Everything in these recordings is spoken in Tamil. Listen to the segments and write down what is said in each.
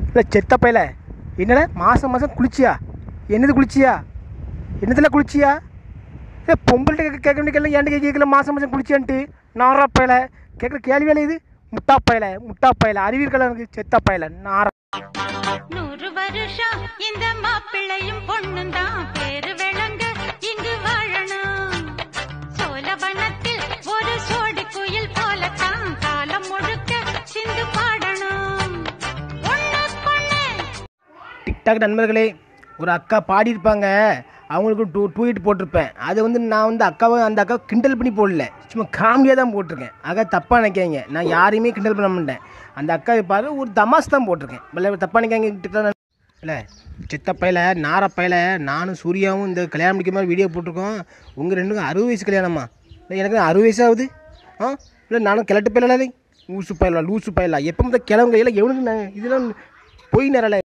இல்லை செத்த பையல என்னடா மாதம் மாதம் குளிச்சியா என்னது குளிச்சியா என்னதில் குளிச்சியா ஏ பொம்பள்கிட்ட கேட்க வேண்டிய கேள்வி ஏன்ட்டு கேட்கல மாதம் மாதம் குளிச்சியான்ட்டு நாரா பயல கேட்குற கேள்வி வேலை இது முட்டா பயல முட்டா பயல அறிவியல் எனக்கு செத்த பயல நாரா நூறு வருஷம் இந்த மாப்பிள்ளையும் பொண்ணும் தான் பேரு விளங்க இங்கு வாழணும் சோழவனத்தில் ஒரு சோடி குயில் போலத்தான் காலம் முழுக்க சிந்து பாடணும் ஒண்ணுக்கொண்ணு டிக்டாக் நண்பர்களே ஒரு அக்கா பாடியிருப்பாங்க அவங்களுக்கு டூ டூயிட் போட்டிருப்பேன் அது வந்து நான் வந்து அக்காவை அந்த அக்கா கிண்டல் பண்ணி போடல சும்மா காமெடியாக தான் போட்டிருக்கேன் அக்கா தப்பாக நினைக்காங்க நான் யாரையுமே கிண்டல் பண்ண மாட்டேன் அந்த அக்கா பாரு ஒரு தமாஸ் தான் போட்டிருக்கேன் இல்லை தப்பாக நினைக்காங்க இல்லை சித்தப்பையில் நாரப்பையில் நானும் சூர்யாவும் இந்த கல்யாணம் முடிக்கிற மாதிரி வீடியோ போட்டிருக்கோம் உங்கள் ரெண்டுக்கும் அறுபது வயசு கல்யாணமா இல்லை எனக்கு அறுபது வயசு ஆகுது ஆ இல்லை நானும் கிளட்டு பயிலாதே லூசு பயிலா லூசு பயிலா எப்போ முதல் கிளவுங்க இல்லை எவனுக்கு நான் இதெல்லாம் போய் நேரல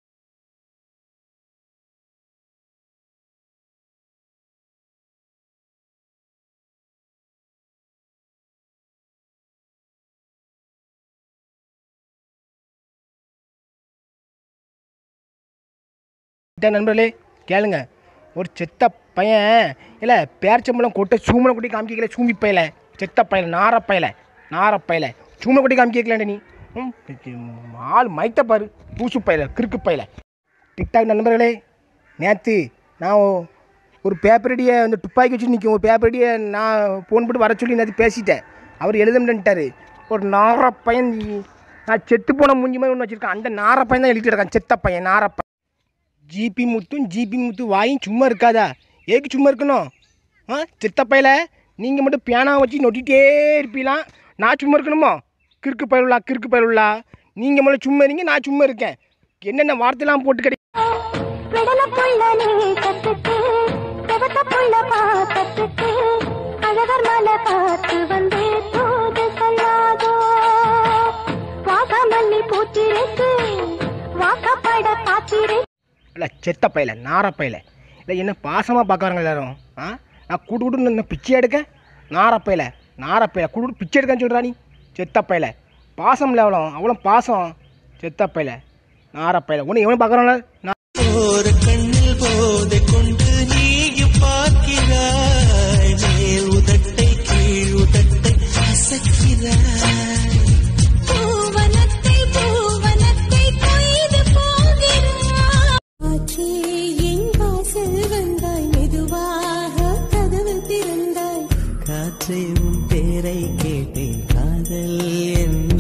கிட்ட நண்பர்களே கேளுங்க ஒரு செத்த பையன் இல்லை பேர்ச்சம்பளம் கொட்டை சூமலம் கொட்டி காமிக்கல சூம்பி பையல செத்த பையல நார பையல நார பையல சூமலம் கொட்டி காமிக்கல நீ ம், ஆள் மைத்த பாரு பூசு பையல கிறுக்கு பையல டிக்டாக் நண்பர்களே நேற்று நான் ஒ- ஒரு பேப்பரடியை அந்த துப்பாக்கி வச்சு நிற்கும் ஒரு பேப்பரடியை நான் ஃபோன் போட்டு வர சொல்லி நேற்று பேசிட்டேன் அவர் எழுதணுன்ட்டாரு ஒரு நார பையன் நான் செத்து போன மூஞ்சி மாதிரி ஒன்று வச்சுருக்கேன் அந்த நார பையன் தான் எழுதிட்டு இருக்கான் செத்த பையன் நார பையன் ஜிபி முத்தும் ஜிபி முத்து வாயும் சும்மா இருக்காதா ஏக்கு சும்மா இருக்கணும் ஆ சித்தப்பையில நீங்கள் மட்டும் பேனா வச்சு நொட்டிகிட்டே இருப்பீலாம் நான் சும்மா இருக்கணுமோ கிறுக்கு பயிலுள்ளா கிறுக்கு பயிலுள்ளா நீங்கள் மட்டும் சும்மா இருங்க நான் சும்மா இருக்கேன் என்னென்ன வார்த்தைலாம் போட்டு கிடை விடல புள்ள நீ கத்துக்கு செவத்த புள்ள பாத்தத்துக்கு அழகர் மலை பார்த்து வந்து தூது சொல்லாதோ வாசமல்லி பூச்சிருக்கு வாக்கப்பட காத்திரு இல்லை செத்த பையில நார பையில இல்லை என்ன பாசமாக பார்க்குறாங்க எல்லாரும் ஆ நான் கூட்டு கூட்டு என்ன பிச்சை எடுக்க நார பையில நார பையில கூட்டு கூட்டு பிச்சை எடுக்கன்னு சொல்கிறா நீ செத்த பையில பாசம் இல்லை அவ்வளோ அவ்வளோ பாசம் செத்த பையில நார பையில ஒன்று எவனும் பார்க்குறாங்கள நான் ஒரு கண்ணில் போதை கொண்டு நீயும் பார்க்கிறாய் மேல் உதட்டை கீழ் உதட்டை அசைக்கிறாய் பூவனத்தை பூவனத்தை கொய்து போகிறாய் ஆச்சே என் வாசல் வந்தாய் மெதுவாக கதவு திறந்தாய் காற்றே உன் பேரை கேட்டேன் காதல் என்ற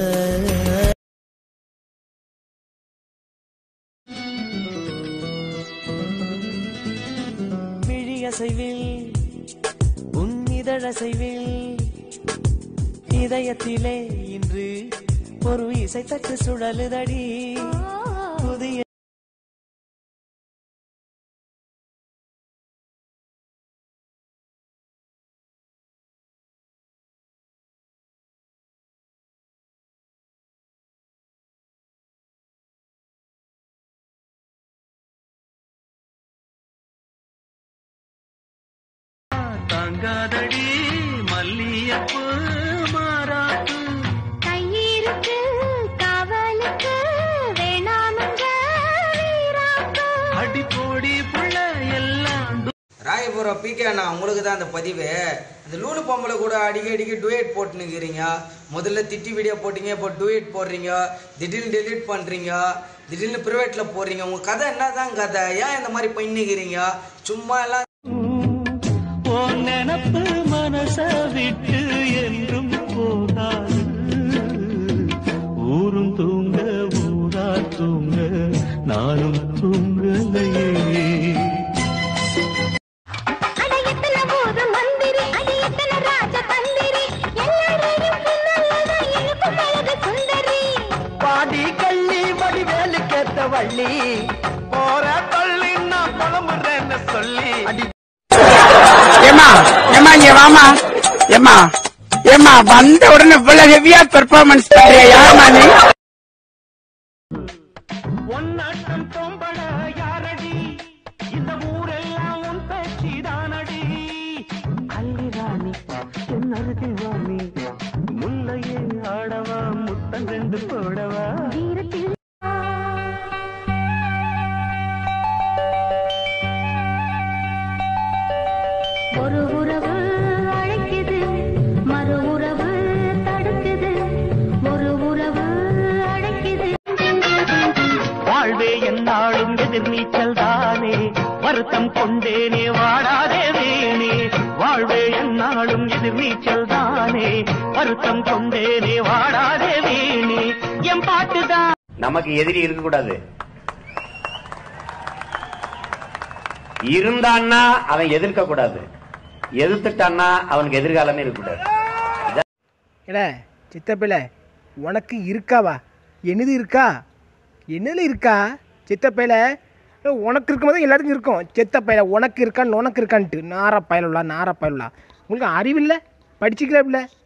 விழியசைவில் உன் இதழசைவில் இதயத்திலே இன்று ஒரு இசைத்தட்டு சுழலுதடி புதிய தாங்காதடி மல்லியப்பு மாறாப்பு கையிருக்கு காவலுக்கு வேணாமங்க வீராப்பு அடி போடி புள்ள எல்லாம் ராயபுரம் பிகே அண்ணா உங்களுக்கு தான் அந்த பதிவு அந்த லூலு பொம்பளை கூட அடிக்கடி அடிக்கடி டுவேட் போட்டுனுக்கிறீங்க முதல்ல திட்டி வீடியோ போட்டீங்க இப்போ டுவேட் போடுறீங்க திடீர்னு டெலீட் பண்ணுறீங்க திடீர்னு ப்ரைவேட்டில் போடுறீங்க உங்கள் கதை என்னதான் கதை ஏன் இந்த மாதிரி பண்ணிக்கிறீங்க சும்மா எல்லாம் உன் நினப்பு மனச விட்டு என்றும் போகாது ஊரும் தூங்க ஊரா தூங்க நானும் தூங்கலையே அட எத்தனை ஊரு மந்திரி அடி எத்தனை ராஜ தந்திரி எல்லாரையும் பின்னல்லதான் இழுக்கும் அழகு சுந்தரி பாடி கள்ளி வடிவேலு கேத்த வள்ளி போற தள்ளி நான் புலம்புறேன்னு சொல்லி அடி ஏமா ஏமா இங்க வாமா ஏமா ஏமா வந்த உடனே இவ்வளவு ஹெவியா பெர்ஃபார்மன்ஸ் பண்றியா யாரமா நீ ஒன்னாட்டம் தொம்பள யாரடி இந்த ஊரெல்லாம் உன் பேச்சிதானடி அல்லிராணி என் அருகில் வாணி முல்லையே ஆடவா முத்தம் ரெண்டு போடவா வீரத்தில் கொண்டேனே வாடாதே வேணே வாழ்வே என்னாலும் எதிர்நீச்சல் தானே வருத்தம் கொண்டேனே வாடாதே வேணே என் பாட்டுதான் நமக்கு எதிரி இருக்கக்கூடாது இருந்தான்னா அவன் எதிர்க்க கூடாது எதிர்த்துட்டான்னா அவனுக்கு எதிர்காலமே இருக்கக்கூடாது ஏடா சித்தப்பிள்ள உனக்கு இருக்காவா என்னது இருக்கா என்னது இருக்கா சித்தப்பையில உனக்கு இருக்கும்போது எல்லாத்துக்கும் இருக்கும் சித்தப்பையில உனக்கு இருக்கான்னு உனக்கு இருக்கான்ட்டு நார பயலுள்ளா நார பயலுள்ளா உங்களுக்கு அறிவில்லை படிச்சிக்கல இல்லை